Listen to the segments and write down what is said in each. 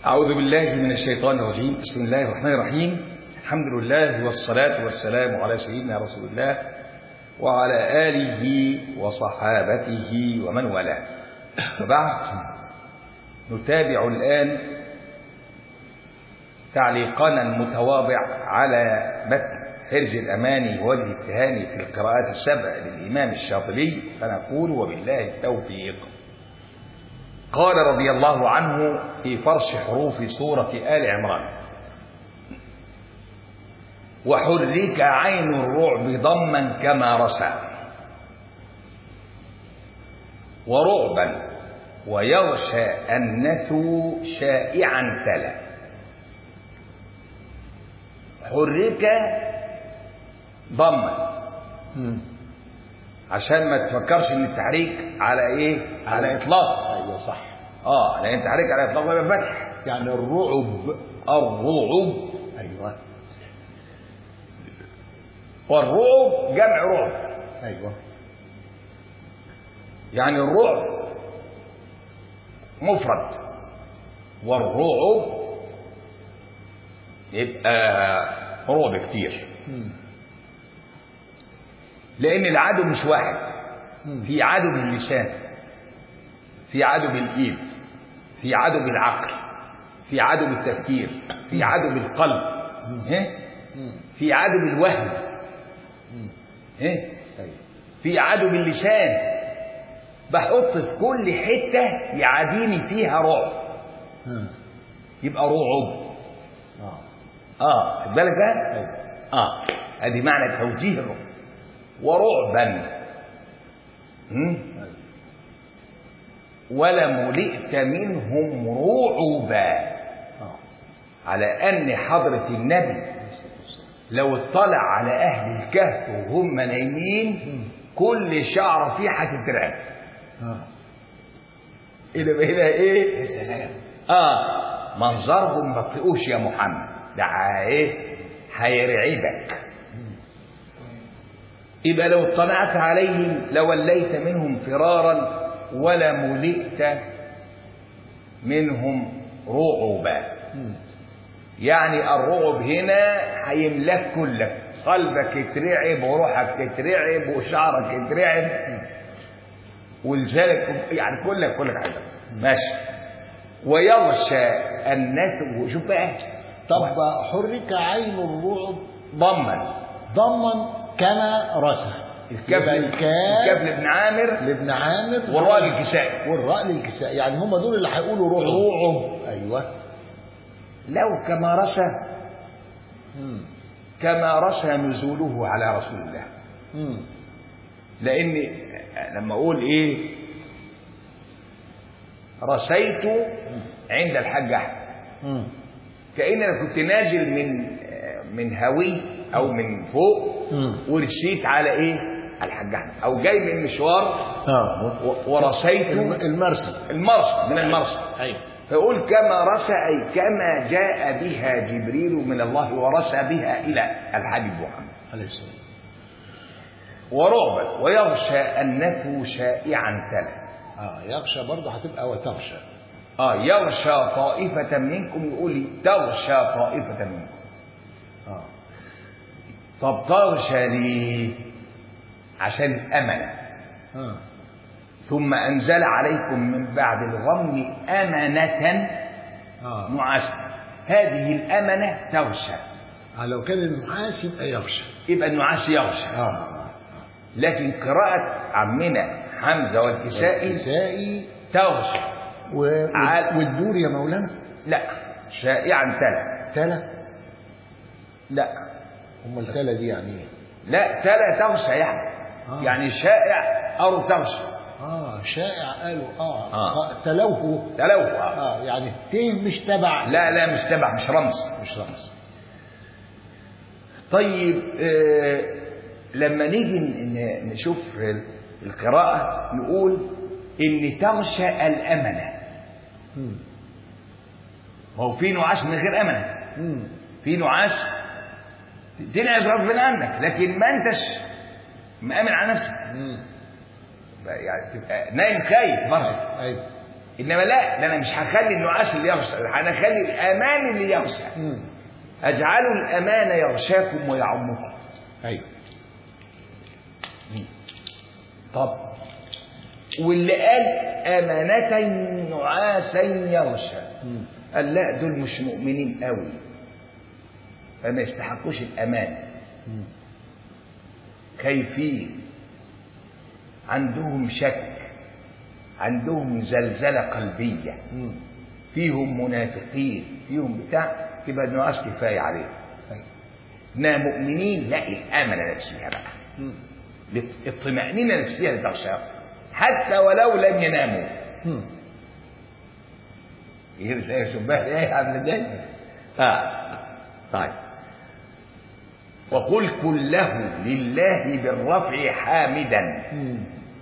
أعوذ بالله من الشيطان الرجيم بسم الله الرحمن الرحيم الحمد لله والصلاة والسلام على سيدنا رسول الله وعلى آله وصحابته ومن والاه وبعد نتابع الآن تعليقنا المتواضع على متن حرز الأماني ووجه التهاني في القراءات السبع للإمام الشاطبي فنقول وبالله التوفيق قال رضي الله عنه في فرش حروف سورة آل عمران وحرك عين الرعب ضما كما رسى ورعبا ويغشى النثو شائعا تلا حرك ضما عشان ما تفكرش ان التحريك على ايه على اطلاق ايوه صح اه لان التحريك على اطلاق يبقى فتح يعني الرعب الرعب ايوه والرعب جمع رعب ايوه يعني الرعب مفرد والرعب يبقى رعب كتير مم. لان العدو مش واحد مم. في عدو باللسان في عدو بالايد في عدو بالعقل في عدو بالتفكير في عدو بالقلب إيه؟ مم. في عدو بالوهم مم. إيه؟ ايوه في عدو باللسان بحط في كل حته يعاديني فيها رعب ها. يبقى رعب اه اه خد بالك بقى ايوه اه ادي معنى توجيه الرعب ورعبا هم؟ ايوه ولملئت منهم رعبا اه على ان حضره النبي لو اطلع على اهل الكهف وهم نايمين كل شعره فيه هتترعب اه إلى إلى إيه؟ يا سلام آه منظرهم ما تطيقوش يا محمد ده ع- إيه؟ هيرعبك يبقى لو اطلعت عليهم لوليت منهم فرارا ولا ملئت منهم رعبا مم. يعني الرعب هنا هيملاك كلك قلبك يترعب وروحك تترعب وشعرك يترعب ولذلك يعني كلك كلك عايز ماشي ويغشى الناس شوف بقى طب حرك عين الرعب ضمن ضمن كما رسى الكاف يبقى الكاف الكاف لابن عامر لابن عامر والراء للكسائي والراء للكساء يعني هم دول اللي هيقولوا رعب رعب ايوه لو كما رسى مم. كما رسى نزوله على رسول الله مم. لان لما اقول ايه رسيت عند الحاج احمد مم. كأن انا كنت نازل من من هوي او من فوق مم. ورسيت على ايه على الحاج احمد او جاي من مشوار اه و- ورسيت الم- المرسى المرسى من المرسى ايوه فيقول كما رسى اي كما جاء بها جبريل من الله ورسى بها الى الحبيب محمد عليه السلام ورعبا ويغشى النثو شائعا تلا اه يغشى برضه هتبقى وتغشى اه يغشى طائفة منكم يقول لي تغشى طائفة منكم اه طب تغشى ليه؟ عشان الأمنة اه ثم أنزل عليكم من بعد الغم أمنة اه نعاسا هذه الأمنة تغشى آه، لو كان النحاس يبقى يغشى يبقى النعاس يغشى اه لكن قراءة عمنا حمزة والكسائي الكسائي تغشى و... عال- والدور يا مولانا لا شائعا تلا تلا لا هم التلا دي يعني ايه؟ لا تلا تغشى يعني آه. يعني شائع أو تغشى اه شائع قالوا اه, آه. آه. تلوه تلوى اه يعني التين مش تبع لا لا مش تبع مش رمز مش رمز طيب آه لما نيجي ن- نشوف القراءة نقول إن تغشى الأمنة مم. ما هو في نعاس من غير أمنة مم. في نعاس تنعس غصب عنك لكن ما أنتش مأمن على نفسك مم. يعني تبقى نايم خايف برضه ايوه انما لا ده انا مش هخلي النعاس اللي يغشى انا هخلي الامان اللي يغشى مم. اجعلوا الامان يغشاكم ويعمكم ايوه طب واللي قال امانه نعاسا يغشى مم. قال لا دول مش مؤمنين قوي فما يستحقوش الامان مم. خايفين عندهم شك عندهم زلزله قلبيه مم. فيهم منافقين فيهم بتاع يبقى النعاس كفايه عليهم ايوه انما مؤمنين لا الامنه نفسها بقى مم. الطمأنينة النفسية لتغشاهم حتى ولو لم يناموا مم. ايه شبه ايه عامل ازاي؟ اه طيب وقل كله لله بالرفع حامدا مم.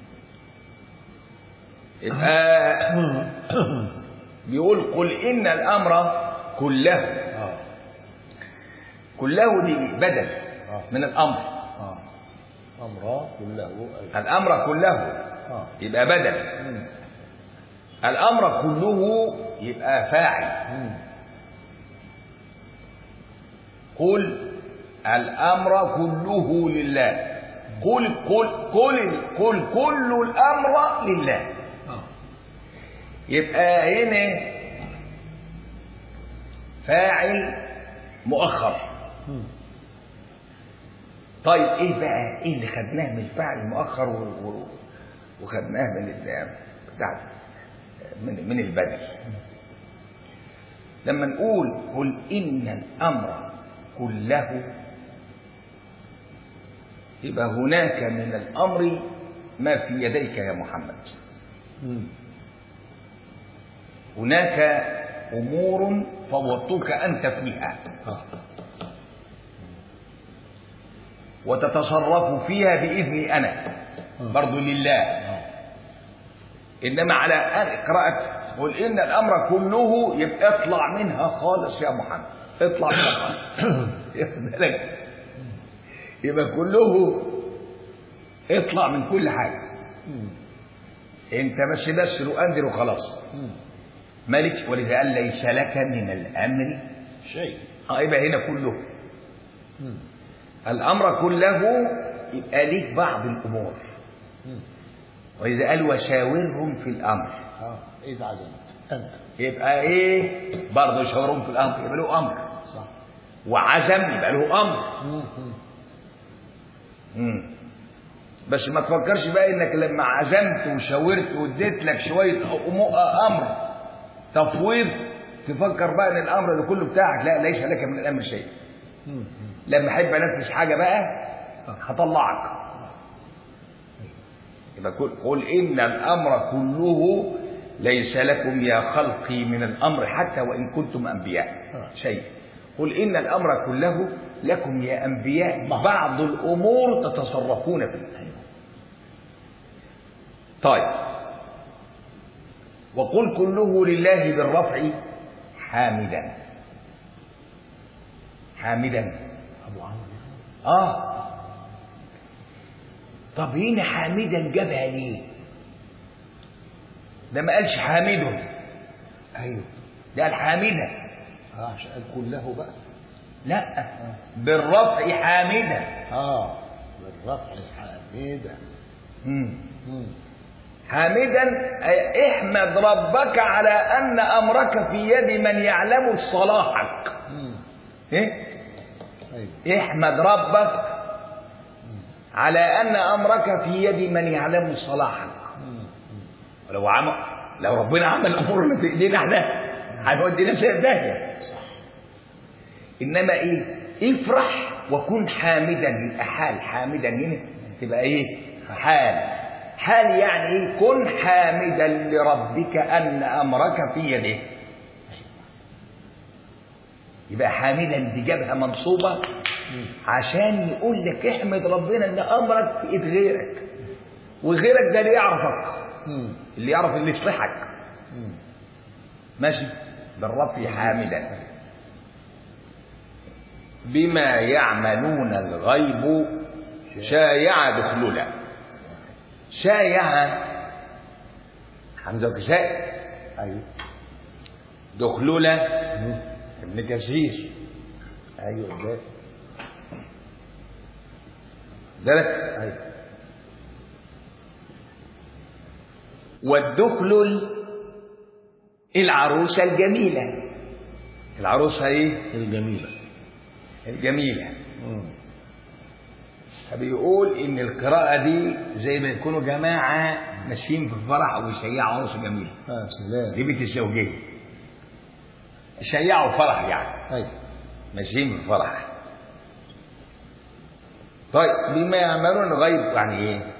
يبقى بيقول قل ان الامر كله اه كله دي بدل آه. من الامر اه امراه كله أيوة. الامر كله اه يبقى بدل مم. الامر كله يبقى فاعل مم. قل الامر كله لله قل قل قل قل كل الامر لله اه يبقى هنا فاعل مؤخر مم. طيب ايه بقى ايه اللي خدناه من الفعل المؤخر و- و- وخدناه من ال- بتاع من من البدل لما نقول قل ان الامر كله يبقى هناك من الامر ما في يديك يا محمد مم. هناك امور فوضتك انت فيها اه وتتصرف فيها باذني انا برضو لله اه انما على أن قراءه قل ان الامر كله يبقى اطلع منها خالص يا محمد اطلع منها خالص ياخد بالك يبقى كله اطلع من كل حاجه مم. انت بس بس انذر وخلاص مم. ملك ولذا قال ليس لك من الامر شيء اه يبقى هنا كله مم. الامر كله يبقى ليك بعض الامور مم. واذا قال وشاورهم في الامر اه اذا عزمت انت يبقى ايه برضه يشاورهم في الامر يبقى له امر صح وعزم يبقى له امر مم. مم. مم. بس ما تفكرش بقى انك لما عزمت وشاورت واديت لك شويه أمو- امر تفويض تفكر بقى ان الامر ده كله بتاعك لا ليس لك من الامر شيء مم. مم. لما احب انفذ حاجه بقى هطلعك يبقى قل قل ان الامر كله ليس لكم يا خلقي من الامر حتى وان كنتم انبياء شيء قل ان الامر كله لكم يا انبياء بعض. بعض الامور تتصرفون فيها طيب وقل كله لله بالرفع حامدا حامدا ابو عمرو اه طب هنا حامدا جابها ليه ده ما قالش حامد ايوه ده قال حامدا اه عشان قال كله بقى لا بالرفع حامدا اه بالرفع حميده مم. مم. حامدا أي احمد ربك على ان امرك في يد من يعلم صلاحك مم. إيه؟ ايوه احمد ربك على ان امرك في يد من يعلم صلاحك مم. مم. ولو عمل لو ربنا عمل امورنا في ايدينا احنا هنودينا في داهيه انما ايه افرح وكن حامدا يبقى حال حامدا هنا تبقى ايه حال حال يعني ايه كن حامدا لربك ان امرك في يده يبقى حامدا دي جابها منصوبه عشان يقول لك احمد ربنا ان امرك في ايد غيرك وغيرك ده اللي يعرفك مم. اللي يعرف اللي يصلحك مم. ماشي بالرفع حامدا بما يعملون الغيب شايع دخلولا شايع حمزه وكساء ايوه دخلولة مم. ابن كثير ايوه ده ذلك ايوه والدخلل العروسة الجميلة العروسة ايه الجميله الجميلة مم. فبيقول ان القراءة دي زي ما يكونوا جماعة ماشيين في فرح او يشيعوا عروسة جميلة اه سلام دي بيت الزوجية يشيعوا فرح يعني ايوه ماشيين في فرح طيب بما يعملون غيب يعني ايه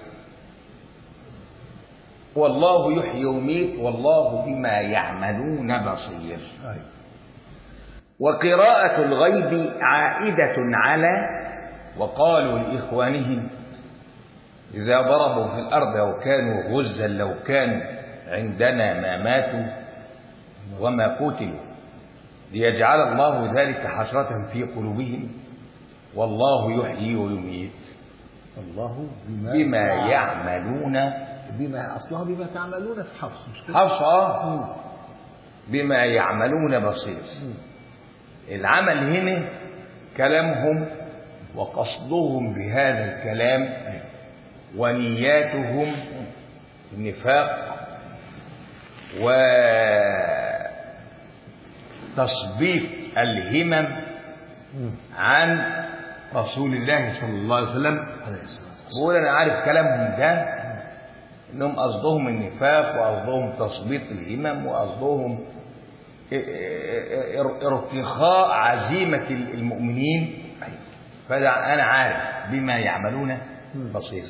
والله يحيي ويميت والله بما يعملون بصير ايوه وقراءة الغيب عائدة على وقالوا لإخوانهم إذا ضربوا في الأرض أو كانوا غزا لو كانوا عندنا ما ماتوا وما قتلوا ليجعل الله ذلك حسرة في قلوبهم والله يحيي ويميت الله بما بما يعملون بما اصلها بما تعملون في حفص مش كده؟ حفص آه مم. بما يعملون بصير مم. العمل هنا كلامهم وقصدهم بهذا الكلام ونياتهم النفاق وتثبيط الهمم مم. عن رسول الله صلى الله عليه وسلم عليه الصلاه والسلام بقول انا عارف كلامهم ده انهم قصدهم النفاق وقصدهم تثبيط الهمم وقصدهم ار- ارتخاء عزيمة المؤمنين فده أنا عارف بما يعملون بصير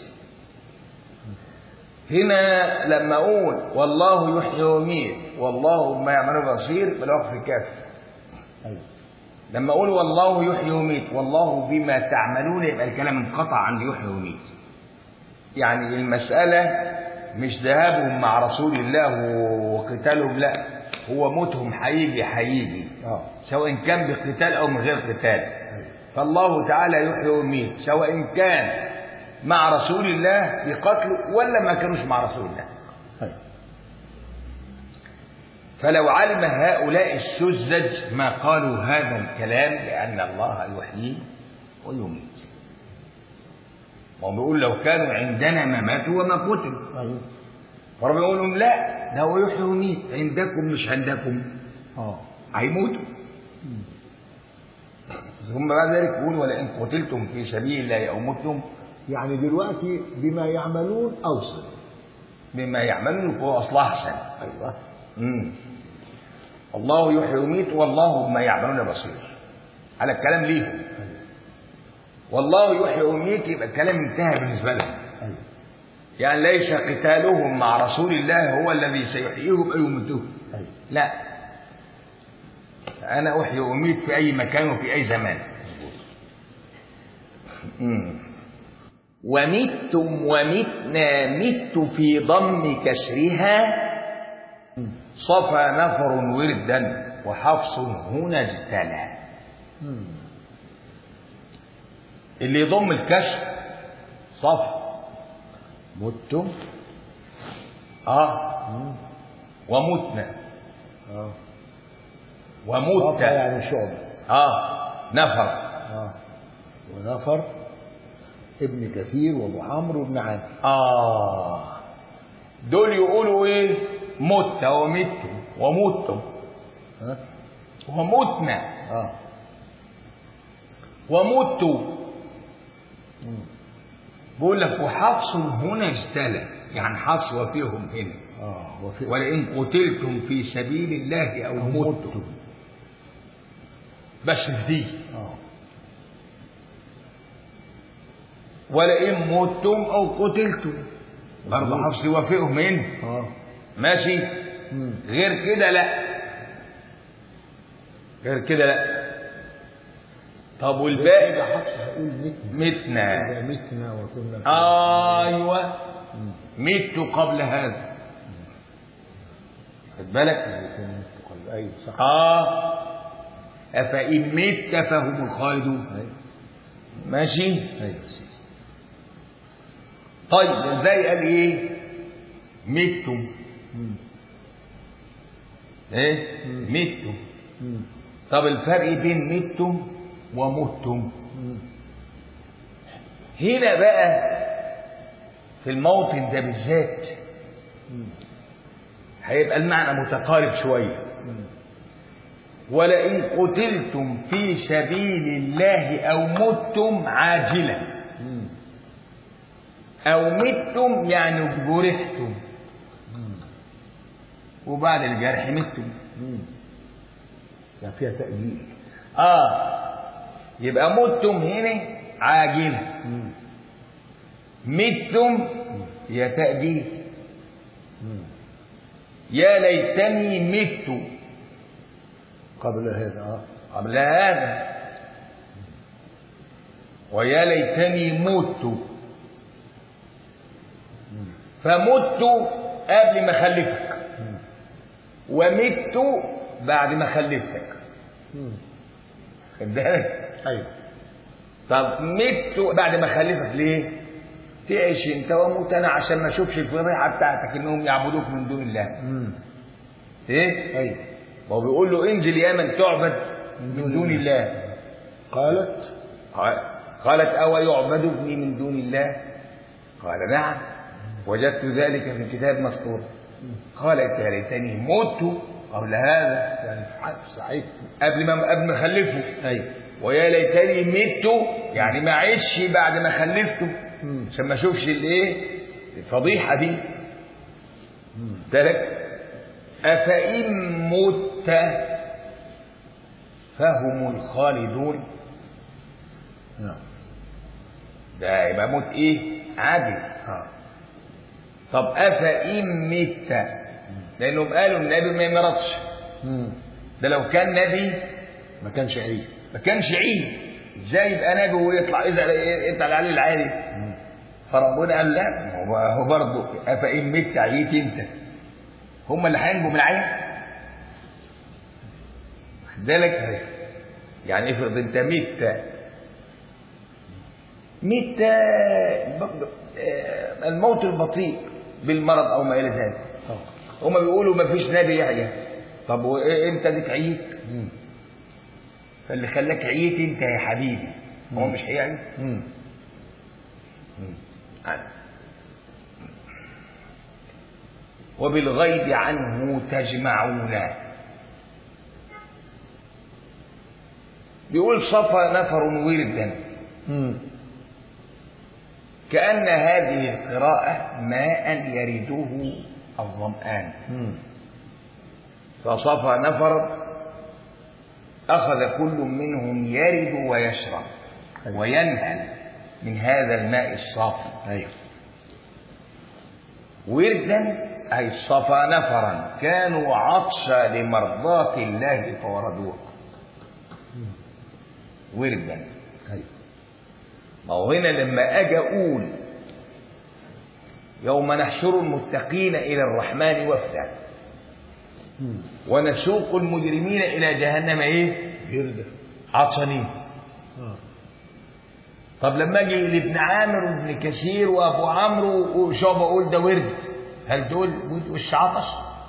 هنا لما أقول والله يحيي ويميت والله بما يعملون بصير بالوقف الكافي ايوه لما أقول والله يحيي ويميت والله بما تعملون يبقى الكلام انقطع عن يحيي ويميت يعني المسألة مش ذهابهم مع رسول الله وقتالهم لا هو موتهم هيجي هيجي اه سواء كان بقتال أو من غير قتال ايوه فالله تعالى يحيي ويميت سواء كان مع رسول الله بقتله ولا ما كانوش مع رسول الله ايوه فلو علم هؤلاء السذج ما قالوا هذا الكلام لأن الله يحيي ويميت وهم بيقول لو كانوا عندنا ما ماتوا وما قتلوا ايوه فربنا يقول لهم لا ده هو يحيي ويميت عندكم مش عندكم اه هيموتوا ثم بعد ذلك يقول ولئن قتلتم في سبيل الله او متم يعني دلوقتي بما يعملون اوصل بما يعملون فهو اصلا احسن ايوه مم. الله يحيي ويميت والله بما يعملون بصير على الكلام ليهم والله يحيي ويميت يبقى الكلام انتهى بالنسبه لهم ايوه يعني ليس قتالهم مع رسول الله هو الذي سيحييهم او يميتهم ايوه لا انا احيي واميت في اي مكان وفي اي زمان مم. ومتم ومتنا مت في ضم كسرها صفى نفر وردا وحفص هنا اجتلى مم. اللي يضم الكسر صفى متم اه مم. ومتنا اه ومت صفا يعني شعبة اه نفر اه ونفر ابن كثير وابو عمرو بن عامر آه دول يقولوا إيه مت ومت ومتم ها ومتنا اه ومتوا مم. بيقول لك وحفص هنا اجتلى يعني حفص وفيهم هنا اه وفي ولئن قتلتم في سبيل الله أو متم بس في دي اه ولئن متم أو قتلتم برضه حفص وفيهم هنا اه ماشي مم. غير كده لا غير كده لا طب كده والباقي حفص هقول متنا متنا إذا متنا وكنا في- ايوه مم. مت قبل هذا خد بالك إذا كنا مت قبل- ايوه صح اه افان مت فهم الخالدون ايوه ماشي ايوه سيدي طيب ازاي قال ايه متم مم. ايه مم. متم مم. طب الفرق بين متم ومتم مم. هنا بقى في الموطن ده بالذات مم. هيبقى المعنى متقارب شويه مم. ولئن قتلتم في سبيل الله او متم عاجلا مم. او متم يعني جرحتم مم. وبعد الجرح متم مم. يعني فيها تأجيل اه يبقى متم هنا عاجلا مم. متم يا تأجيل مم. يا ليتني مت قبل هذا اه قبل هذا ويا ليتني مت مم. فمت قبل ما خلفتك مم. ومت بعد ما خلفتك مم. خد بالك ايوه طب مت بعد ما خلفتك ليه؟ تعيش انت واموت انا عشان ما اشوفش الفضيحه بتاعتك انهم يعبدوك من دون الله. مم. ايه؟ ايوه ما هو بيقول له انزل يا من تعبد من دون الله. قالت قال- قالت أو يعبد ابني من دون الله؟ قال نعم وجدت ذلك في الكتاب مسطورا. قالت يا ليتني مت قبل هذا يعني في حق- في ساعتها قبل ما قبل ما اخلفه ايوه ويا ليتني مت يعني ما عيش بعد ما خلفته مم. عشان ما اشوفش الايه الفضيحه دي مم. بالك افان مت فهم الخالدون نعم ده يبقى موت ايه عادل اه طب افان مت لانهم قالوا النبي ما يمرضش مم. ده لو كان نبي ما كانش عيد ما كانش عيد ازاي يبقى نبي ويطلع يزعل يطلع عليه العالي مم. فربنا قال لا هو هو برضه افان مت عييت انت هم اللي هينجوا من العين واخد بالك يعني افرض انت مت مت آه، الموت البطيء بالمرض او ما الى ذلك اه هم بيقولوا ما فيش نبي يحيى طب وانت ديك عييت مم. فاللي خلاك عييت انت يا حبيبي هو مم. مش هيعي مم. وبالغيب عنه تجمعون بيقول صفى نفر وردا مم. كأن هذه القراءة ماء يرده الظمآن مم. فصفى نفر أخذ كل منهم يرد ويشرب أيوة. وينهل من هذا الماء الصافي ايوه وردا أي صفى نفرا كانوا عطشا لمرضاة الله فوردوه وردا ايوه ما هو هنا لما أجي أقول يوم نحشر المتقين إلى الرحمن وفدا مم. ونسوق المجرمين إلى جهنم إيه؟ جردة عطشانين اه طب لما أجي لابن عامر وابن كثير وأبو عمرو وشعبة أقول ده ورد هل دول وش عطش؟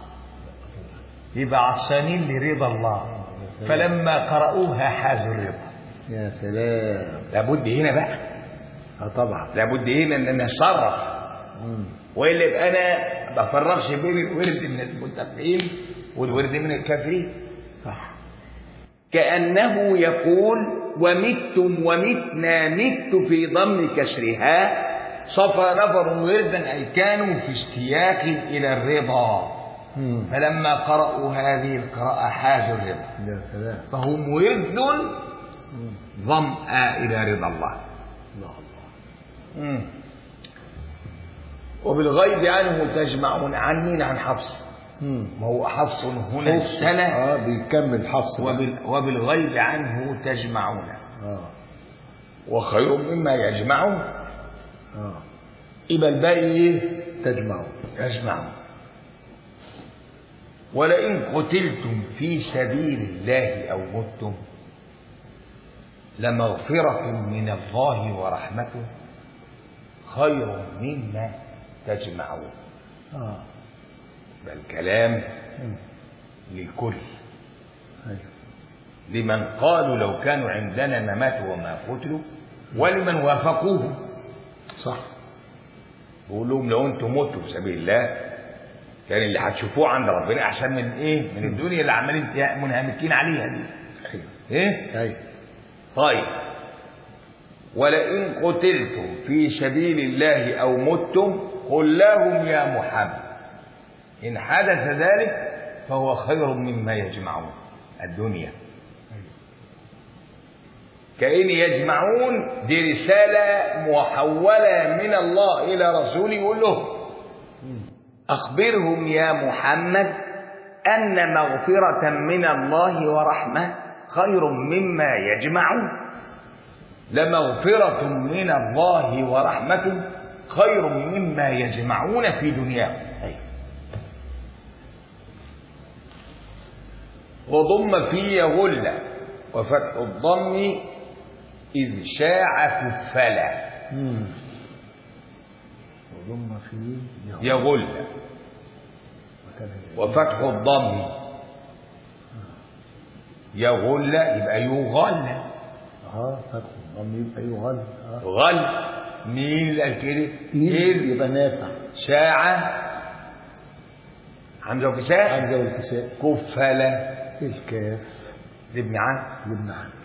يبقى عطشانين لرضا الله فلما قرأوها حازوا الرضا يا سلام لابد هنا بقى اه طبعا لابد هنا ان نتصرف مم. والا يبقى انا ما بفرقش بين الورد من المتقين والورد من الكافرين صح كانه يقول ومتم ومتنا مت في ضم كسرها صفى نفر وردا اي كانوا في اشتياق الى الرضا مم. فلما قرأوا هذه القراءة حازوا الرضا يا سلام فهم ورد مم. ظمأ إلى رضا الله الله الله وبالغيب عنه تجمعون عن مين عن حفص مم. ما هو حفص هنا حفص. السنة اه بيكمل حفص بقى. وبال وبالغيب عنه تجمعون اه وخير مما يجمعون اه يبقى الباقي ايه تجمعوا يجمعون ولئن قتلتم في سبيل الله أو متم لمغفرة من الله ورحمته خير مما تجمعون اه بل الكلام مم. للكل أيوة. لمن قالوا لو كانوا عندنا ما ماتوا وما قتلوا ولمن وافقوهم صح بقول لهم لو انتم متوا في سبيل الله كان اللي هتشوفوه عند ربنا احسن من ايه؟ من الدنيا اللي عمالين ت- منهمكين عليها دي. أيوة. ايه؟ أيوة. طيب ولئن قتلتم في سبيل الله او متم قل لهم يا محمد ان حدث ذلك فهو خير مما يجمعون الدنيا كأن يجمعون دي رسالة محولة من الله إلى رسوله يقول لهم أخبرهم يا محمد أن مغفرة من الله ورحمة خير مما يجمعون لمغفرة من الله ورحمة خير مما يجمعون في دنياهم وضم في يغل وفتح الضم إذ شاع كفلا مم. وضم فيه يهو. يغل مكان ال- وفتح الضم يغل يبقى يغل اه فتح الضم يبقى يغل اه غل مين اللي قال كده؟ إذ إذ يبقى نافع شاع حمزة وكساء حمزة والكساء كفلا الكاف لابن عم يبنى عنه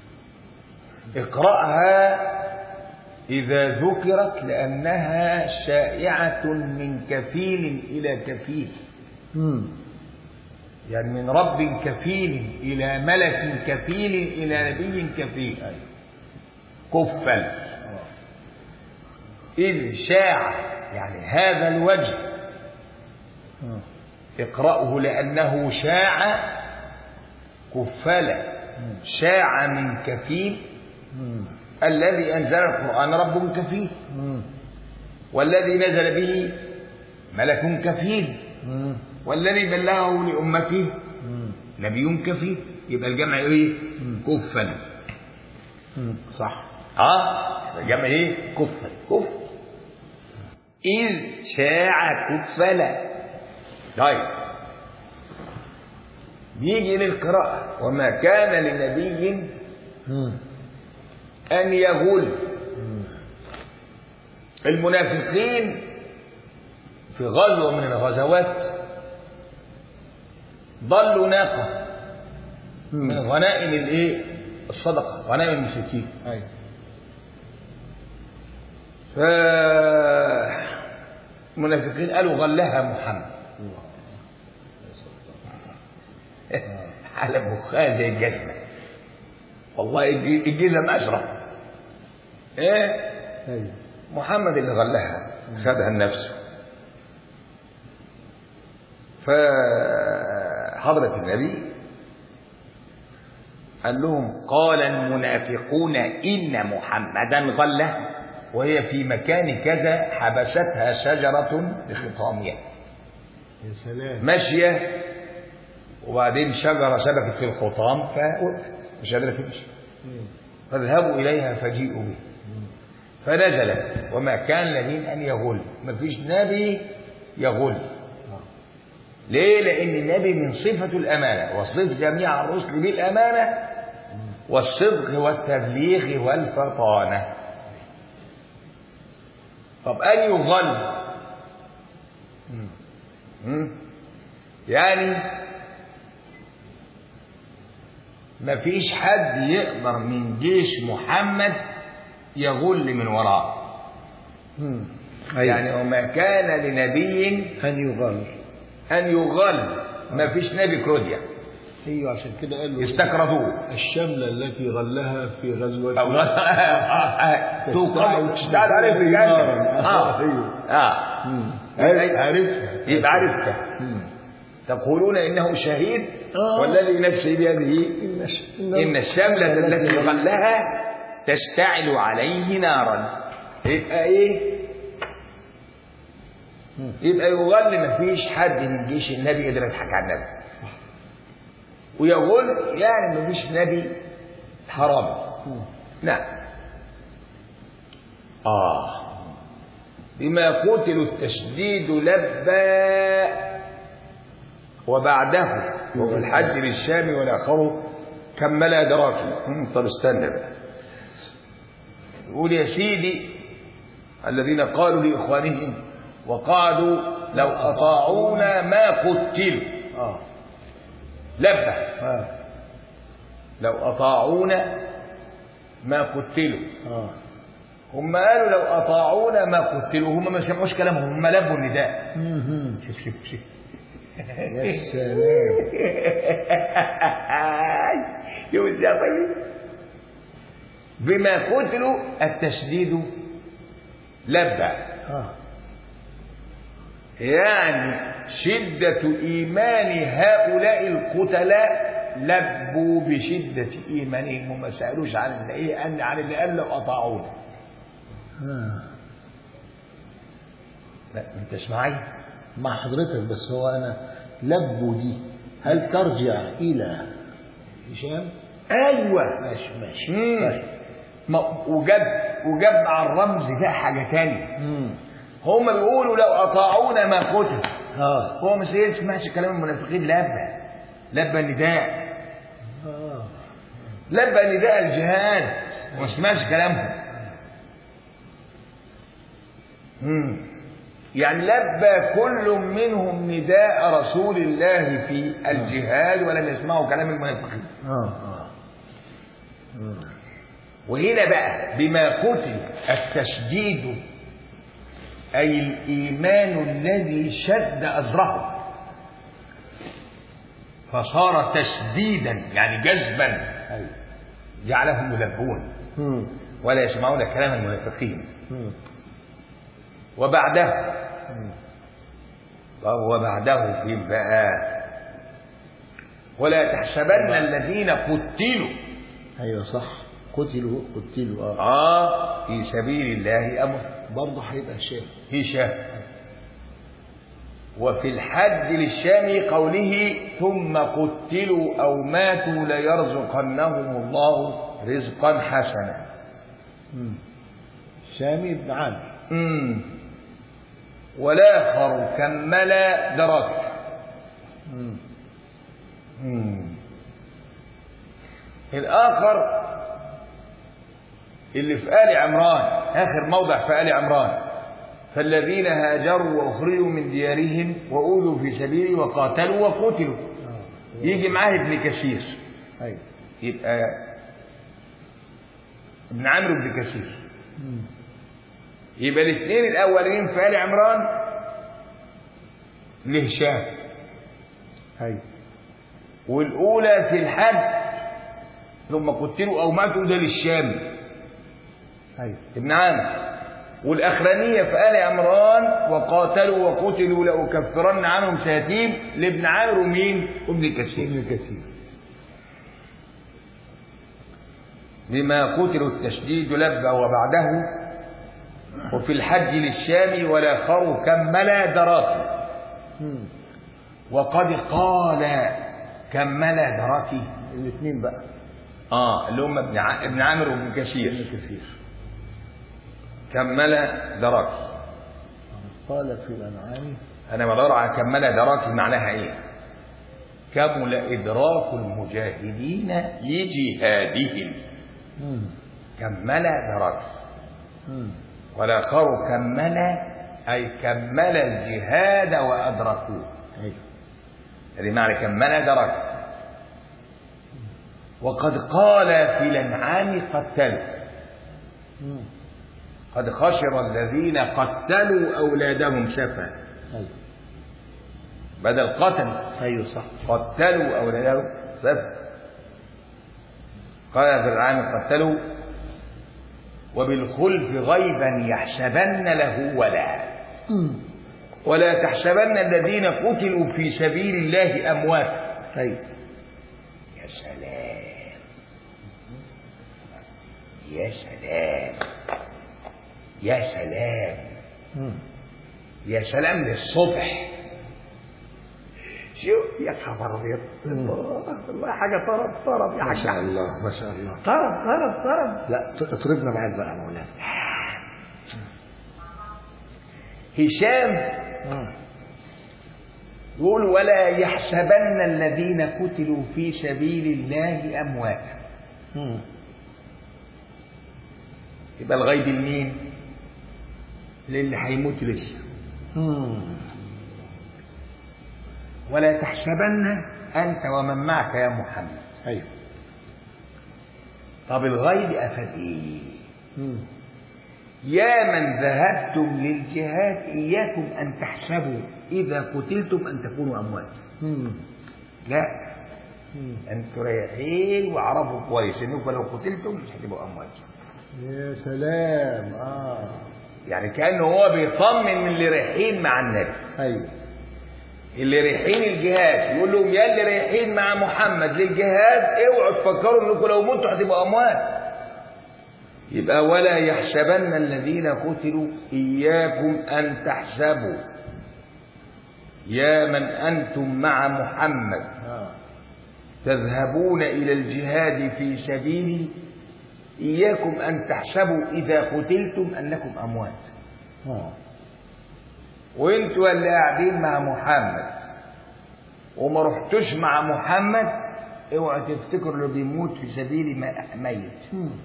اقرأها إذا ذكرت لأنها شائعة من كفيل إلى كفيل مم. يعني من رب كفيل إلى ملك كفيل إلى نبي كفيل كفل آه. إذ شاع يعني هذا الوجه آه. اقرأه لأنه شاع كفل شاع من كفيل مم. الذي أنزل القرآن رب كفيل مم. والذي نزل به ملك كفيل مم. والذي بلغه لأمته مم. نبي كفيل يبقى الجمع ايه؟ كفا مم. صح اه يبقى الجمع ايه؟ كفر كف إذ شاع كفلا طيب بيجي للقراءة وما كان لنبي مم. أن يغل مم. المنافقين في غزوة من الغزوات ضلوا ناقة من مم. غنائم الايه؟ الصدقة غنائم المشركين أيوة. فالمنافقين قالوا غلها محمد الله. على مخها زي الجزمة والله الج- الجزم أشرف إيه أيوة. محمد اللي غلها خدها لنفسه فحضرة النبي قال لهم قال المنافقون إن محمدا غلها وهي في مكان كذا حبستها شجرة لخطامها يا سلام ماشية وبعدين شجرة شبكت في الخطام فوقفت مش قادرة تمشي مم. فاذهبوا إليها فجيئوا به فنزلت وما كان لمن أن يغل ما فيش نبي يغل آه. ليه؟ لأن النبي من صفة الأمانة وصف جميع الرسل بالأمانة والصدق والتبليغ والفطانة طب أن يغل مم. مم. يعني ما فيش حد يقدر من جيش محمد يغل من وراه مم. يعني وما كان لنبي أن يغل أن يغل ما فيش نبي كروديا أيوة عشان كده قال له يستكرهوه الشملة التي غلها في غزوة أو توقع وتشتغل عليه في الجنة اه أيوة. اه مم. أي- عرفها يبقى عرفتها مم. تقولون إنه شهيد آه. والذي نفسي بيده إن الش- إن الشملة التي غلها تشتعل عليه نارا يبقى إيه؟ مم. يبقى يغل ما فيش حد من جيش النبي يقدر يضحك على النبي ويغل يعني ما فيش نبي حرام مم. نعم آه بما قتلوا التشديد لبى وبعده وفي الحج للشام والآخر كمل دراكي هم، طب استنى بقى يقول يا سيدي الذين قالوا لإخوانهم وقالوا لو أطاعونا ما قتلوا اه لبه اه لو أطاعونا ما قتلوا اه هم قالوا لو أطاعونا ما قتلوا هم ما سمعوش كلامهم هم لبوا النداء مهم. شوف شوف شوف يا سلام شوف ازاي طيب بما قتلوا التشديد لبى اه يعني شدة إيمان هؤلاء القتلاء لبوا بشدة إيمانهم وما سألوش عن اللي إيه أن عن اللي قال لو أطاعونا آه. لا أنت اسمعي مع حضرتك بس هو انا لبوا دي هل ترجع الى هشام أيوه ماشي ماشي مم. طيب. ما- وجاب وجاب مع الرمز ده حاجة تانية مم. هم بيقولوا لو أطاعونا ما قتل اه هو مش يسمعش كلام المنافقين لبى لبى النداء اه لبى نداء الجهاد وما سمعش كلامهم مم. يعني لبى كل منهم نداء رسول الله في الجهاد ولم يسمعوا كلام المنافقين اه اه مم. وهنا بقى بما قتل التشديد أي الإيمان الذي شد أزره فصار تشديدا يعني جذبا ايوه جعلهم يلبون مم. ولا يسمعون كلام المنافقين مم. وبعده مم. وبعده في بقى ولا تحسبن الذين قتلوا ايوه صح قتلوا قتلوا اه آه في سبيل الله أمر برضه هيبقى هشام هشام وفي الحد للشام قوله ثم قتلوا أو ماتوا ليرزقنهم الله رزقا حسنا مم. شامي بن عامر مم. والآخر كمل درك مم. مم. الآخر اللي في آل عمران آخر موضع في آل عمران فالذين هاجروا وأخرجوا من ديارهم وأوذوا في سبيلي وقاتلوا وقتلوا اه يجي معاه ابن كثير ايوه يبقى ابن عمرو بن كثير مم. يبقى الاثنين الأولين في آل عمران لهشام ايوه والأولى في الحج ثم قتلوا أو ماتوا ده للشام ايوه ابن عامر والأخرانية في آل عمران وقاتلوا وقتلوا لأكفرن عنهم سيئاتهم لابن عامر ومين؟ وابن كثير ابن كثير بما قتلوا التشديد لبى وبعده وفي الحج للشام والآخر كمل دراكي مم. وقد قال كمل دراكي الاثنين بقى اه اللي هم ابن ع- ابن عامر وابن كثير ابن كثير كمل دراكي قال في الانعام انا بدور على كمل دراكي معناها ايه كمل ادراك المجاهدين لجهادهم مم. كمل دراكي مم. والاخر كمل اي كمل الجهاد وادركوه ايوه هذه معنى كمل درك وقد قال في الانعام قتلوا مم. قد خسر الذين قتلوا اولادهم سفها ايوه بدل قتل ايوه صح قتلوا اولادهم سفها قال في الانعام قتلوا وبالخلف غيبا يحسبن له ولا مم. ولا تحسبن الذين قتلوا في سبيل الله امواتا ايوه يا سلام يا سلام يا سلام مم. يا سلام للصبح شوف يا خبر ابيض والله حاجه طرب طرب يا ما شاء حاج الله ما شاء الله طرب طرب طرب لا اطربنا معاك بقى يا مولانا هشام مم. يقول ولا يحسبن الذين قتلوا في سبيل الله أمواتا مم. يبقى الغيب لمين؟ للي هيموت لسه مم. ولا تحسبن أنت ومن معك يا محمد أيوه طب الغيب أفاد إيه؟ مم. يا من ذهبتم للجهاد إياكم أن تحسبوا إذا قتلتم أن تكونوا أمواتا مم. لا مم. أنتوا رايحين واعرفوا كويس إنكم لو قتلتم مش هتبقوا أموات يا سلام اه يعني كأنه هو بيطمن من اللي رايحين مع النبي ايوه اللي رايحين الجهاد يقول لهم يا اللي رايحين مع محمد للجهاد اوعوا تفكروا انكم لو متوا هتبقوا اموات يبقى ولا يحسبن الذين قتلوا اياكم ان تحسبوا يا من انتم مع محمد اه تذهبون الى الجهاد في سبيلي اياكم ان تحسبوا اذا قتلتم انكم اموات اه وانتوا اللي قاعدين مع محمد وما رحتوش مع محمد اوعوا تفتكروا اللي بيموت في سبيل ما- ميت مم.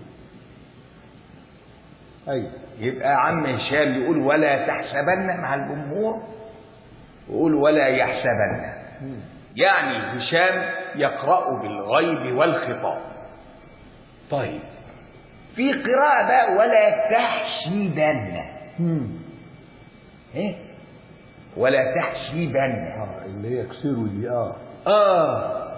ايوه يبقى عم هشام يقول ولا تحسبن مع الجمهور ويقول ولا يحسبن مم. يعني هشام يقرأ بالغيب والخطاب طيب في قراءة بقى ولا تحسبن مم. ايه ولا تحسبن اه اللي هي كسروا دي اه آه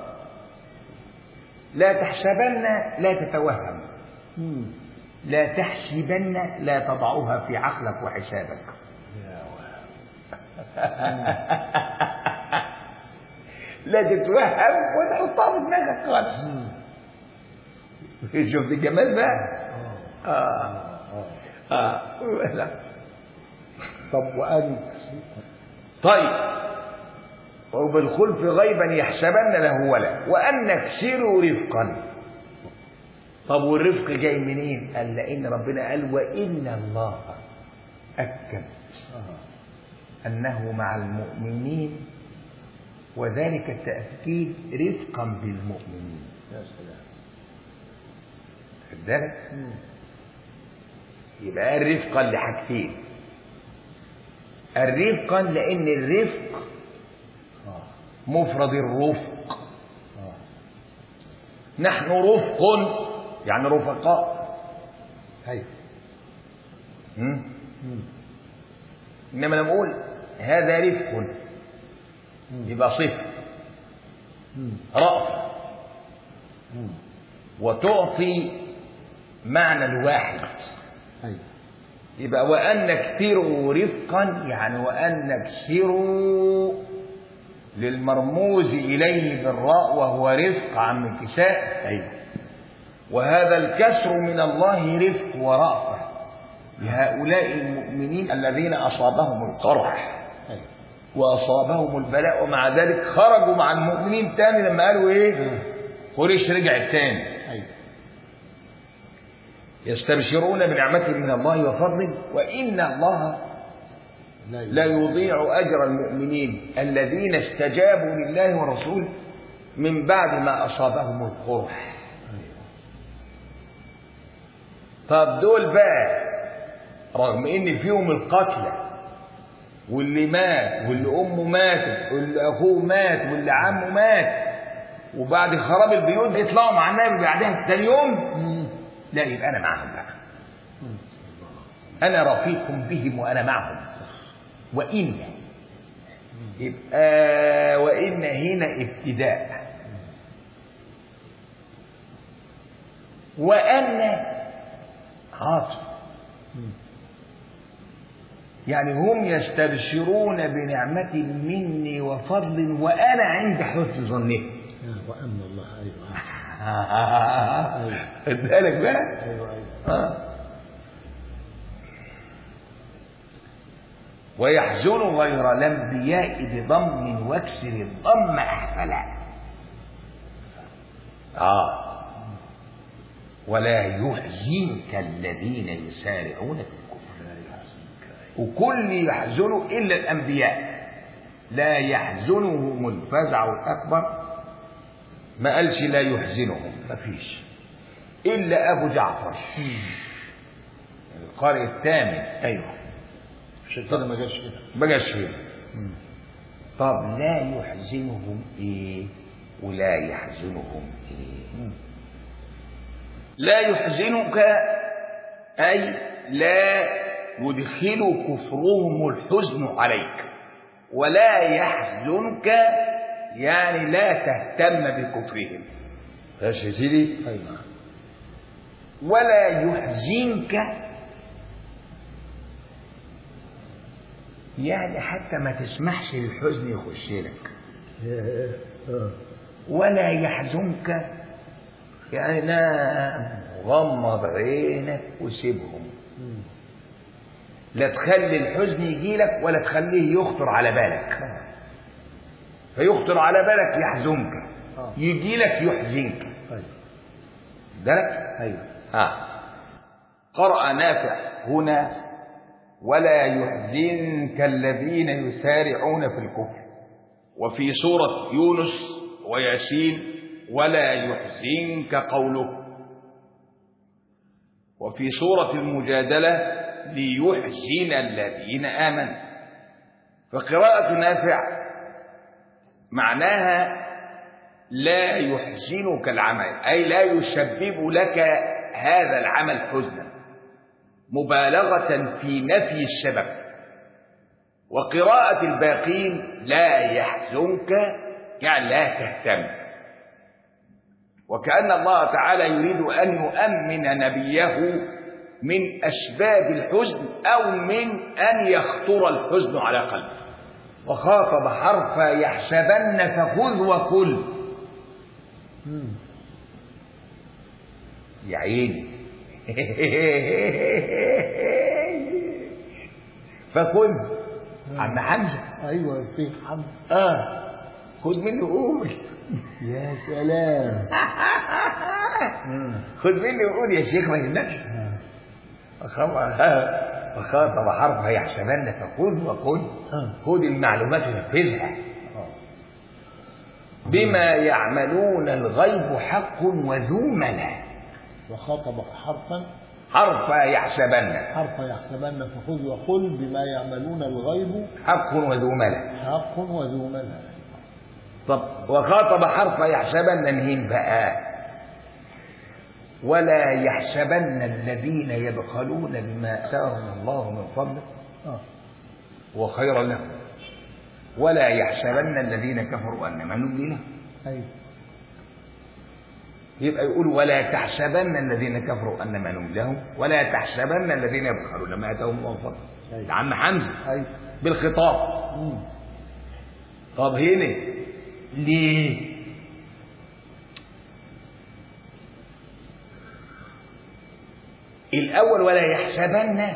لا تحسبن لا تتوهم مم. لا تحسبن لا تضعها في عقلك وحسابك يا واه. لا تتوهم وتحطها في دماغك خالص مم. شفت الجمال بقى اه آه اه آه لا. طب وان طيب وبالخلف غيبا يحسبن له ولا وأن نكسروا رفقا طب والرفق جاي منين؟ قال لأن ربنا قال وإن الله أكد اه أنه مع المؤمنين وذلك التأكيد رفقا بالمؤمنين يا سلام خد بالك؟ مم. يبقى الرفقا لحاجتين الرفقا لأن الرفق اه مفرد الرفق اه نحن رفق يعني رفقاء ايوه م? مم. إنما لما أقول هذا رفق مم. يبقى صفر مم. رأفة مم. وتعطي معنى الواحد ايوه يبقى وأن نكثروا رفقا يعني وأن نكثروا للمرموز إليه بالراء وهو رفق عن انكساء أيوه وهذا الكسر من الله رفق ورأفة لهؤلاء المؤمنين الذين أصابهم القرح ايوه وأصابهم البلاء ومع ذلك خرجوا مع المؤمنين تاني لما قالوا إيه قريش رجعت تاني ايوه يستبشرون بنعمة من الله وفضله وإن الله لا لا يضيع أجر المؤمنين الذين استجابوا لله ورسوله من بعد ما أصابهم القرح ايوه طب دول بقى رغم ان فيهم القتلى واللي مات واللي امه ماتت واللي اخوه مات واللي عمه مات وبعد خراب البيوت يطلعوا مع النبي بعدها تاني يوم مم. لا يبقى انا معهم بقى مم. انا رفيق بهم وانا معهم وان يبقى وان هنا ابتداء وان عاطف مم. يعني هم يستبشرون بنعمة مني وفضل وأنا عند حسن ظنهم يا وأن الله أيوه خد بالك بقى أيوه أيوه آه. ويحزن غير الأنبياء بضم واكسر الضم أحفلا آه ولا يحزنك الذين يسارعون في الكفر لا يحزنك وكل يحزنه إلا الأنبياء لا يحزنهم الفزع الأكبر ما قالش لا يحزنهم مفيش إلا أبو جعفر القارئ الثامن ايوه عشان كده ما جاش كده ما جاش هنا طب لا يحزنهم إيه ولا يحزنهم إيه لا يحزنك أي لا يدخل كفرهم الحزن عليك ولا يحزنك يعني لا تهتم بكفرهم ماشي يا سيدي ايوه ولا يحزنك يعني حتى ما تسمحش للحزن يخش لك آه. ولا يحزنك يعني نام غمض عينك وسيبهم مم. لا تخلي الحزن يجي لك ولا تخليه يخطر على بالك فيخطر على بالك يحزنك آه. يجي لك يحزنك ايوه بالك ايوه ها قرأ نافع هنا ولا يحزنك الذين يسارعون في الكفر وفي سورة يونس وياسين ولا يحزنك قوله وفي سورة المجادلة ليحزن الذين آمنوا فقراءة نافع معناها لا يحزنك العمل أي لا يسبب لك هذا العمل حزنا مبالغة في نفي السبب وقراءة الباقين لا يحزنك يعني لا تهتم وكأن الله تعالى يريد أن يؤمن نبيه من أسباب الحزن أو من أن يخطر الحزن على قلبه وخاطب حرف يحسبن فخذ وكل مم. يا عيني فخذ عم حمزة ايوه في حمد اه خذ منه قول يا سلام خذ منه قول يا شيخ ما يهمكش وخاطب حرف يحسبن فخذ وكل آه. خذ المعلومات ونفذها آه. بما يعملون الغيب حق وذو ملا وخاطب حرفا حرف يحسبن حرف يحسبن فخذ وقل بما يعملون الغيب حق وذو ملا حق وذو ملا طب وخاطب حرف يحسبن نهين بقى ولا يحسبن الذين يبخلون بما اتاهم الله من فضله اه وخيرا لهم ولا يحسبن الذين كفروا انما نملي لهم ايوه يبقى يقول ولا تحسبن الذين كفروا انما نملي لهم ولا تحسبن الذين يبخلون بما اتاهم الله من فضله أيوة. ده عم حمزه ايوه بالخطاب مم. طب هنا ليه الأول ولا يحسبن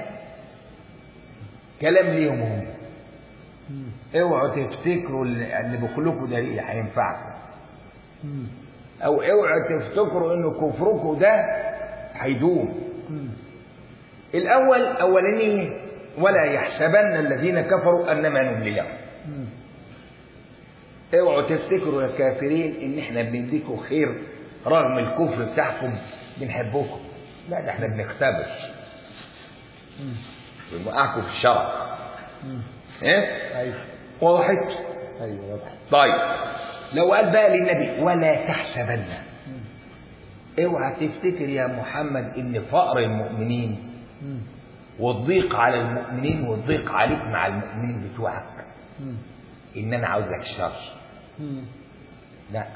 كلام ليهم هم مم. اوعوا تفتكروا اللي اللي بخلقوا ده اللي هينفعكم مم. او اوعوا تفتكروا ان كفركم ده هيدوم مم. الاول اولاني ولا يحسبن الذين كفروا انما نملي لهم مم. اوعوا تفتكروا يا كافرين ان احنا بنديكم خير رغم الكفر بتاعكم بنحبكم لا ده احنا بنختبر مم. بنوقعكم في الشرق مم. ايه ايوه وضحت ايوه واضح طيب لو قال بقى للنبي ولا تحسبن اوعى تفتكر يا محمد ان فقر المؤمنين مم. والضيق على المؤمنين والضيق عليك مع المؤمنين بتوعك مم. ان انا عاوز لك شر مم. لا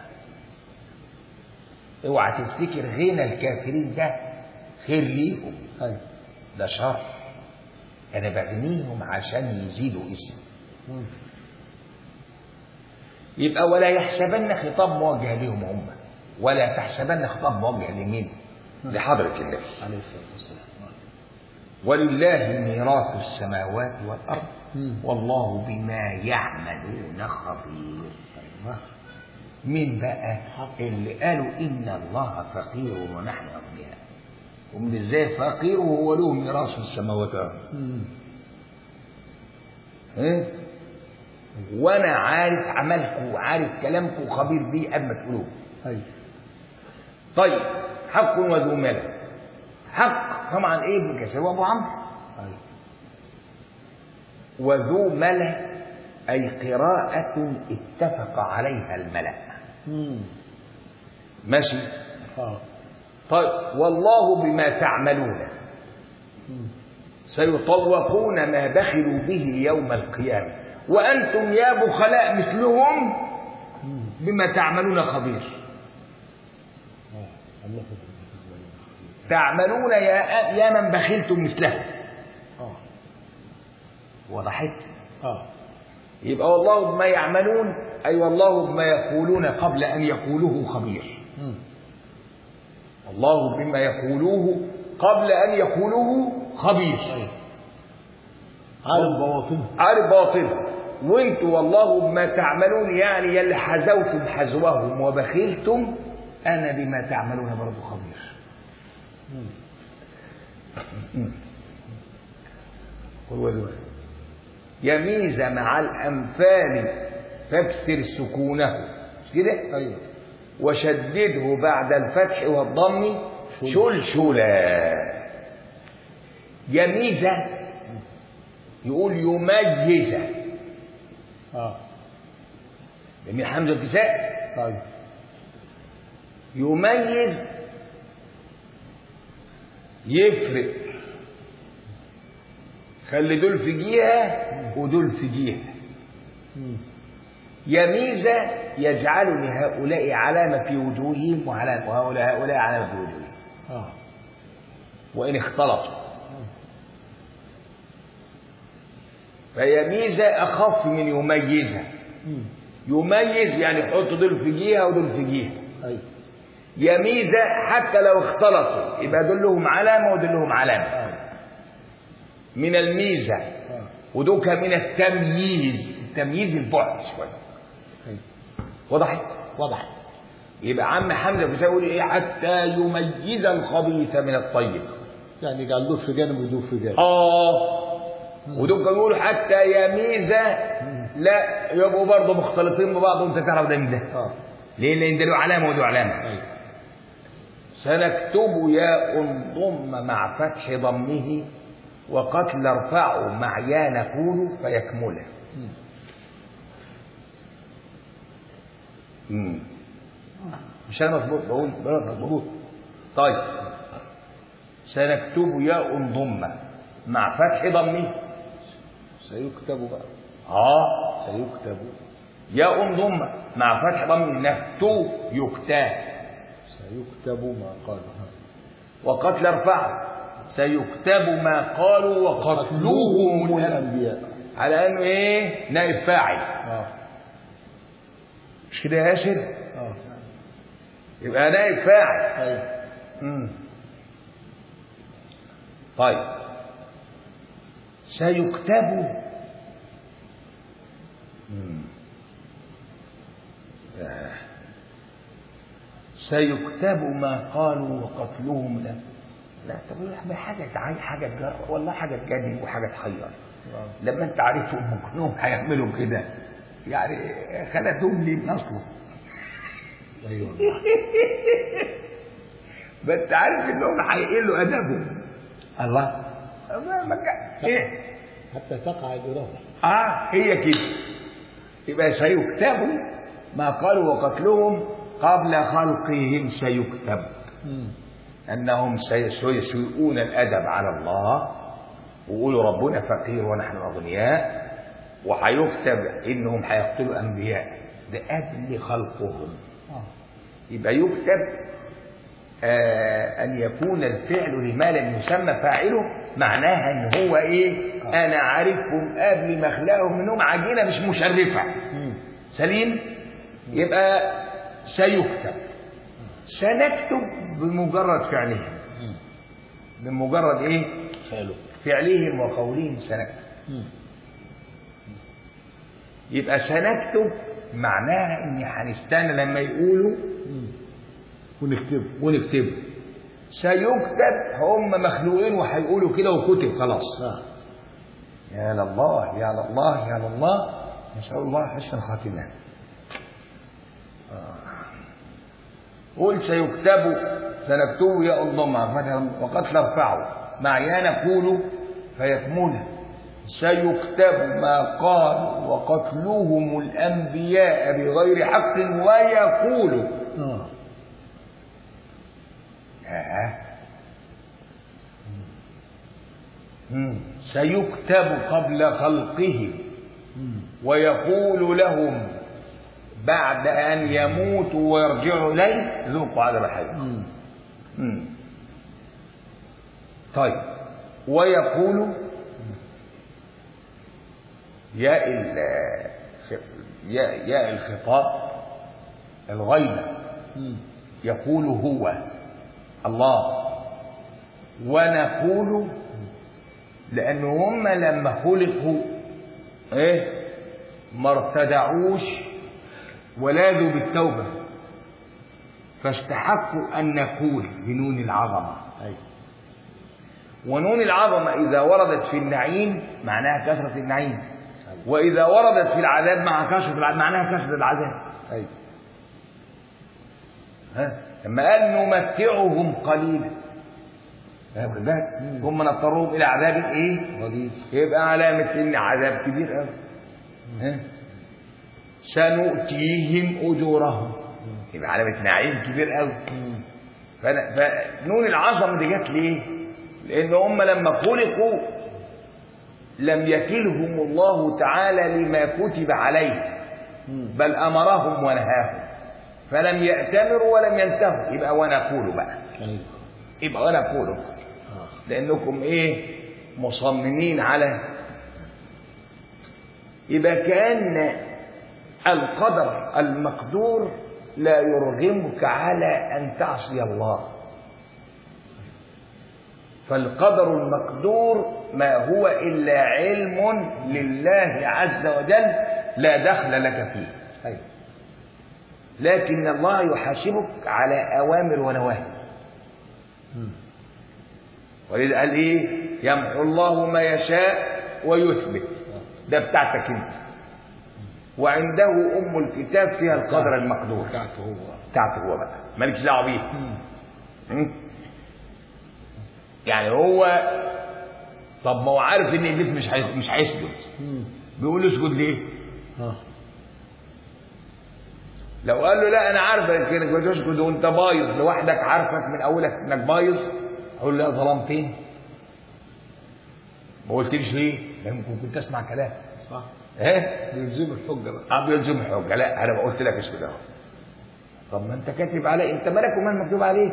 اوعى تفتكر غنى الكافرين ده خير ليهم ايوه ده شر انا بغنيهم عشان يزيدوا اسمي مم. يبقى ولا يحسبن خطاب موجه لهم هم ولا تحسبن خطاب موجه لمين لحضرة النبي عليه الصلاه والسلام ولله ميراث السماوات والأرض مم. والله بما يعملون خبير ايوه مين بقى اللي قالوا إن الله فقير ونحن أغنياء ومن ازاي فقير وهو له ميراث السماوات والأرض مم. إيه؟ وانا عارف عملكم وعارف كلامكم وخبير بيه قبل ما تقولوه أيوة طيب حق وذو مال حق طبعا ايه ابن كثير وابو عمرو أيوة وذو ملأ أي قراءة اتفق عليها الملأ مم. ماشي آه طيب والله بما تعملون مم. سيطوقون ما بخلوا به يوم القيامة وأنتم يا بخلاء مثلهم مم. بما تعملون خبير آه الله يخليك. تعملون يا يا من بخلتم مثله آه وضحت آه يبقى والله بما يعملون أي والله بما يقولون قبل أن يقولوه خبير مم. الله بما يقولوه قبل أن يقولوه خبير أيوة عالم بواطنه عارف باطل وانتوا والله بما تعملون يعني يلي حزوتم حزوهم وبخلتم انا بما تعملون برضو خبير مم. هو ده يميز مع الامثال فاكسر سكونه مش كده أيوة وشدده بعد الفتح والضم شلشلا يميز يقول يميز آه من حمزه الكساء أيوة يميز يفرق خلي دول في جهة ودول في جهة مم. يميز يجعل لهؤلاء علامة في وجوههم وعلامة وهؤلاء هؤلاء علامة في وجوههم آه وإن اختلطوا فيميز أخف من يميز مم. يميز يعني يحط دول في جهة ودول في جهة أيوة يميز حتى لو اختلطوا يبقى دول لهم علامة ودول لهم علامة آه من الميزة آه ودوك من التمييز التمييز البعد شوية أيوة وضحت وضح يبقى عم حمزة بيقول ايه حتى يميز الخبيث من الطيب يعني قال دول في جانب ودول في جانب اه ودول يقول حتى يميز لا يبقوا برضه مختلطين ببعض وانت تعرف ده من ده آه ليه لان ده له علامه وده علامه أيوة سنكتب ياء ضم مع فتح ضمه وقتل ارفعه مع يا نقول فيكمله مم. مم. مش انا مظبوط بقول بقول مظبوط طيب سنكتب ياء ضمه مع فتح ضمه سيكتب بقى اه سيكتب ياء ضمه مع فتح ضمه نكتو يكتاب سيكتب ما قال ها. وقتل ارفعه سيكتب ما قالوا وقتلوهم الأنبياء. الأنبياء على انه ايه نائب فاعل آه مش كده يا ياسر آه يبقى نائب فاعل أيوة مم. طيب سيكتب مم. آه. سيكتب ما قالوا وقتلهم لا لا طب يا أحمد حاجة تعي حاجة تجر والله حاجة تجنن وحاجة تحير آه. لما انت عارفهم كلهم هيعملوا كده يعني خلتهم لي من اصله أيوة بس عارف انهم هيقلوا ادبهم الله ما ما كان- ايه حتى تقع الإرادة اه هي كده يبقى سيكتب ما قالوا وقتلهم قبل خلقهم سيكتب مم. انهم سي- سيسيئون الادب على الله ويقولوا ربنا فقير ونحن اغنياء وهيكتب انهم هيقتلوا انبياء ده قبل خلقهم آه يبقى يكتب آه أن يكون الفعل لما لم يسمى فاعله معناها أن هو إيه أنا عارفهم قبل ما أخلقهم إنهم عجينة مش مشرفة مم. سليم يبقى سيكتب سنكتب بمجرد فعلهم مم. بمجرد إيه حلو فعلهم وقولهم سنكتب مم. يبقى سنكتب معناها إن هنستنى لما يقولوا مم. ونكتبه ونكتبه سيكتب هم مخلوقين وهيقولوا كده وكتب خلاص آه يا لله يا لله يا لله نسأل الله حسن الخاتمة قل سيكتب سنكتب يا الله مع وقد نرفعه مع يا نقول فيكمل سيكتب ما قال وقتلهم الأنبياء بغير حق ويقول آه. آه. مم. سيكتب قبل خلقهم مم. ويقول لهم بعد أن يموتوا ويرجعوا إليه ذوقوا عذاب الحريق مم. مم. طيب ويقول ياء ال ياء ياء الخطاب الغيبة مم. يقول هو الله ونقول لأن هم لما خلقوا إيه ما ارتدعوش ولاذوا بالتوبة فاستحقوا أن نقول بنون العظمة أي ونون العظمة إذا وردت في النعيم معناها كثرة النعيم وإذا وردت في العذاب مع كثرة العذاب معناها كثرة العذاب أي ها لما قال نمتعهم قليلا فاهم بالك؟ مم. ثم نضطرهم إلى عذاب إيه؟ غليظ يبقى علامة إن عذاب كبير أوي ها؟ سنؤتيهم أجورهم يبقى علامة نعيم كبير أوي مم. فأنا فنون العظمة دي جت ليه؟ لأن هم لما خلقوا لم يكلهم الله تعالى لما كتب عليه مم. بل أمرهم ونهاهم فلم يأتمروا ولم ينتهوا يبقى ونقول بقى أي يبقى ونقول آه. لأنكم إيه مصممين على يبقى كأن القدر المقدور لا يرغمك على أن تعصي الله فالقدر المقدور ما هو إلا علم لله عز وجل لا دخل لك فيه أي لكن الله يحاسبك على أوامر ونواهي مم. ولذا قال إيه يمحو الله ما يشاء ويثبت ده بتاعتك أنت وعنده أم الكتاب فيها القدر المقدور بتاعته هو بتاعته هو بقى مالكش دعوة بيه مم. م? يعني هو طب ما هو عارف ان ابليس مش هي- مش هيسجد مم. بيقول له اسجد ليه؟ آه. لو قال له لا انا عارفك انك بتسجد وانت بايظ لوحدك عارفك من اولك انك بايظ اقول له لا ظلمتني ما قلتليش ليه؟ لان ممكن كنت اسمع كلام صح ايه؟ بيلزم الحجة بقى اه بيلزم الحجه لا انا قلت لك اسكت اهو طب ما انت كاتب عليه انت مالك ومال مكتوب عليك؟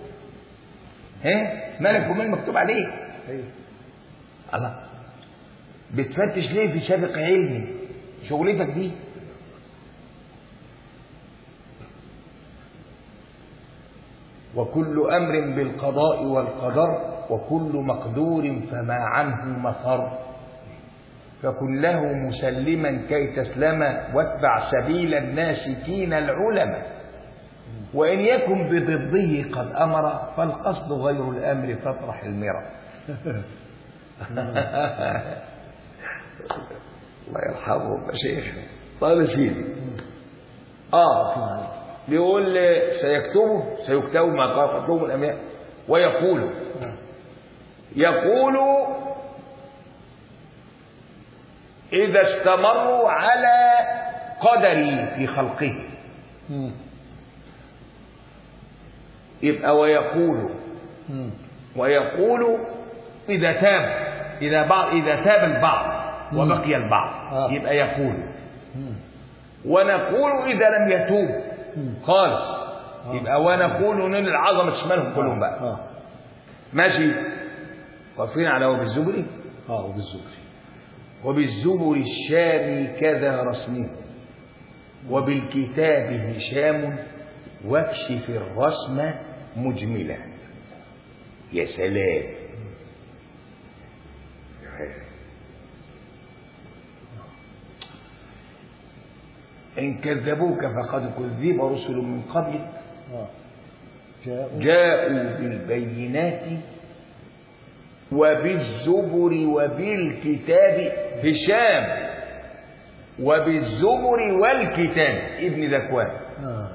ايه؟ مالك ومال مكتوب عليك؟ أي الله بتفتش ليه في سابق علمي شغلتك دي وكل امر بالقضاء والقدر وكل مقدور فما عنه مفر فكن له مسلما كي تسلم واتبع سبيل الناسكين العلماء وإن يكن بضده قد أمر فالقصد غير الأمر فاطرح المرى الله يرحمه يا شيخ طيب يا سيدي اه بيقول سيكتبه سيكتب ما قال قتلهم الانبياء ويقول يقول اذا استمروا على قدري في خلقه مم. يبقى ويقول مم. ويقول إذا تاب إذا بعض إذا تاب البعض وبقي البعض آه. يبقى يقول مم. ونقول إذا لم يتوب مم. خالص يبقى ونقول نون العظمة تشملهم كلهم بقى آه ماشي واقفين على وبالزبر آه وبالزبر وبالزبر الشام كذا رسمه وبالكتاب هشام واكشف الرسم مجملا يا سلام إن كذبوك فقد كذب رسل من قبلك آه جاءوا جاءوا بالبينات وبالزبر وبالكتاب هشام وبالزبر والكتاب ابن ذكوان آه.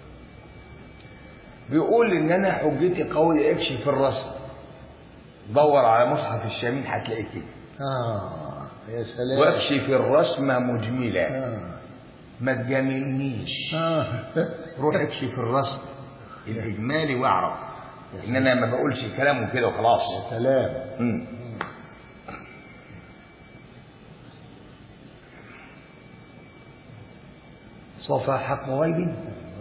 بيقول ان انا حجتي قويه اكشف الرسم دور على مصحف الشامين هتلاقي كده آه يا سلام واكشف الرسم مجملا آه. ما تجاملنيش آه. روح اكشف الرسم الاجمالي واعرف ان انا ما بقولش كلام وكده وخلاص يا سلام مم. صفى حق غيب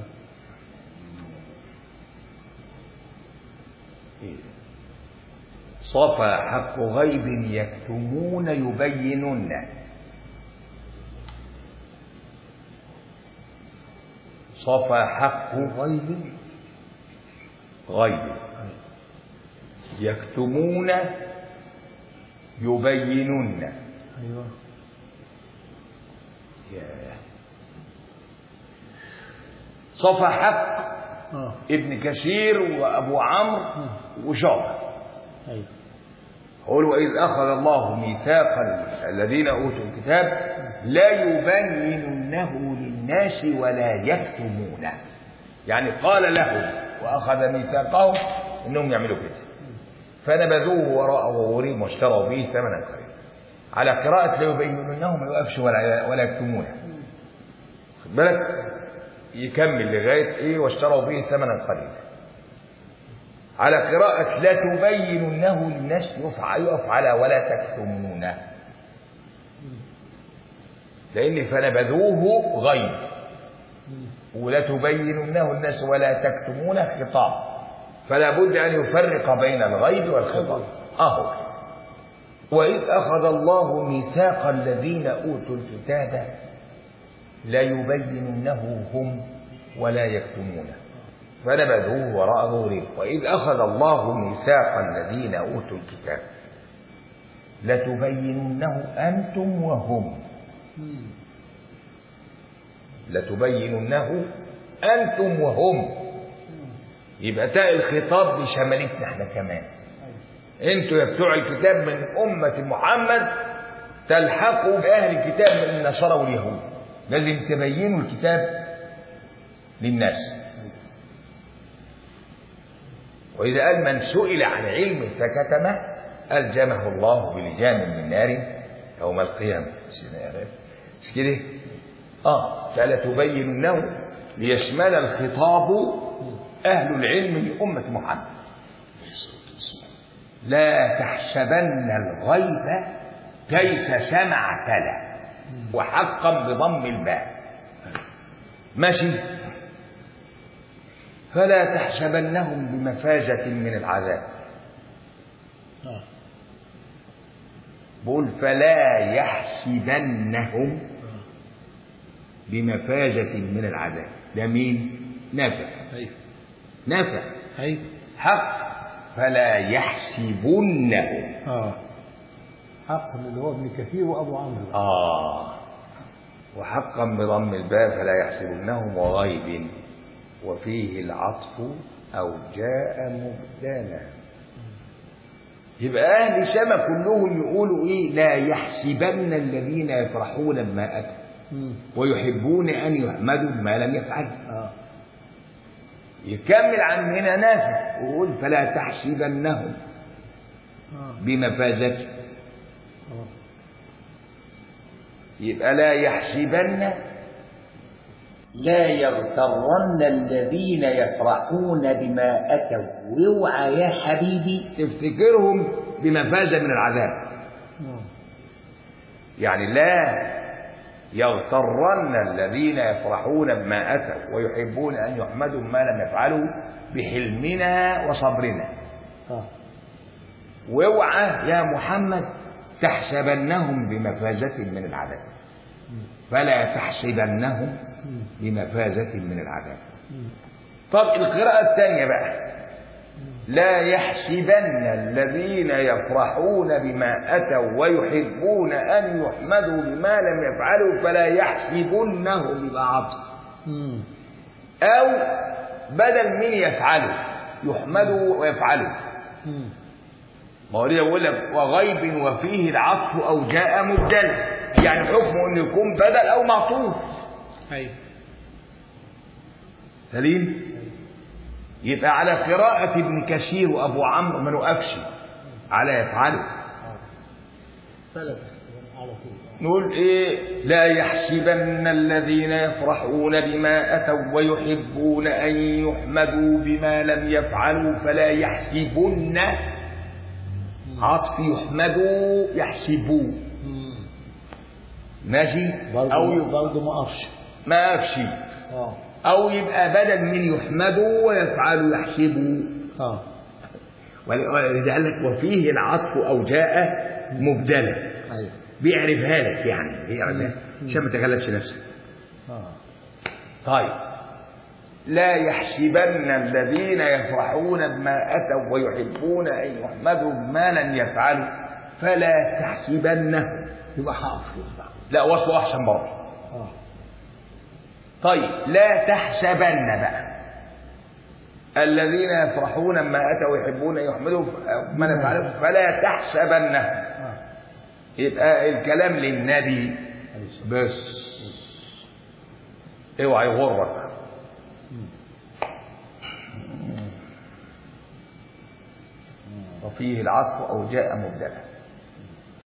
صفى حق غيب يكتمون يبينون صفى حق غيب غيب يكتمون يبينون أيوه ياه. صفى حق آه. ابن كثير وابو عمرو وشعبه أيوه قول وإذ أخذ الله ميثاق الذين أوتوا الكتاب لا يبيننه للناس ولا يكتمونه يعني قال لهم وأخذ ميثاقهم إنهم يعملوا كده فنبذوه وراء ظهورهم واشتروا به ثمنا قليلا على قراءة لا يبيننه ما يوقفش ولا ولا يكتمونه خد بالك يكمل لغاية إيه واشتروا به ثمنا قليلا على قراءة لا تبيننه للناس يقف يقف على ولا تكتمونه لأن فنبذوه غيب ولا تبيننه الناس ولا تكتمونه خطاب فلا بد أن يفرق بين الغيب والخطاب أهو وإذ أخذ الله ميثاق الذين أوتوا الكتاب لا يبيننه هم ولا يكتمونه فنبذوه وراء ظهورهم وإذ أخذ الله ميثاق الذين أوتوا الكتاب لتبيننه أنتم وهم لتبيننه أنتم وهم يبقى تاء الخطاب دي شملتنا احنا كمان انتوا يا بتوع الكتاب من أمة محمد تلحقوا بأهل الكتاب من النصارى واليهود لازم تبينوا الكتاب للناس وإذا قال من سئل عن علم فكتمه ألجمه الله بلجام من نار يوم القيامة مش كده؟ آه فلا تبيننه ليشمل الخطاب أهل العلم لأمة محمد لا تحسبن الغيب كيف سمع تلا وحقا بضم الباء ماشي فلا تحسبنهم بمفازة من العذاب آه. بقول فلا يحسبنهم بمفازة من العذاب ده مين نافع أيوه نافع أيوه حق فلا يحسبنهم آه حق اللي هو ابن كثير وأبو عمرو بقى. آه وحقا بضم الباء فلا يحسبنهم وغيب وفيه العطف أو جاء مبدلا يبقى أهل سما كلهم يقولوا إيه لا يحسبن الذين يفرحون بما أتوا مم. ويحبون أن يحمدوا بما لم يفعلوا آه يكمل عن هنا نافع ويقول فلا تحسبنهم آه بمفازته آه. يبقى لا يحسبن لا يغترن الذين يفرحون بما أتوا واوعى يا حبيبي تفتكرهم بمفازة من العذاب آه. يعني لا يغترن الذين يفرحون بما أتوا ويحبون أن يحمدوا بما لم يفعلوا بحلمنا وصبرنا آه. واوعى يا محمد تحسبنهم بمفازة من العذاب فلا تحسبنهم مم. بمفازة من العذاب مم. طب القراءة الثانية بقى لا يحسبن الذين يفرحون بما أتوا ويحبون أن يحمدوا بما لم يفعلوا فلا يحسبنهم يبقى عطف مم. أو بدل من يفعلوا يحمدوا ويفعلوا مم. ما هو ليه يقول لك وغيب وفيه العطف أو جاء مبدلا يعني حكمه انه يكون بدل او معطوف أيوه سليم يبقى على قراءة ابن كثير وأبو عمرو ما نوقفش على يفعله ثلاثة على طول نقول إيه لا يحسبن الذين يفرحون بما أتوا ويحبون أن يحمدوا بما لم يفعلوا فلا يحسبن عطف يحمدوا يحسبوا مم. ماشي برضه أو برضه ما أقفش ما أفشي اه أو يبقى بدل من يحمدوا ويفعلوا يحسبوا اه ولذلك وفيه العطف أو جاء مبدلا ايوه بيعرفها لك يعني بيعرفها عشان ما تغلبش نفسك اه طيب لا يحسبن الذين يفرحون بما أتوا ويحبون أن يحمدوا بما لم يفعلوا فلا تحسبنه يبقى حرف يبقى لا وصله أحسن برضه اه طيب لا تحسبن بقى الذين يفرحون بما أتوا ويحبون أن يحمدوا بما لم يفعلوا فلا تحسبنه اه يبقى الكلام للنبي عليه الصلاة بس اوعى يغرك وفيه العطف او جاء مبدلا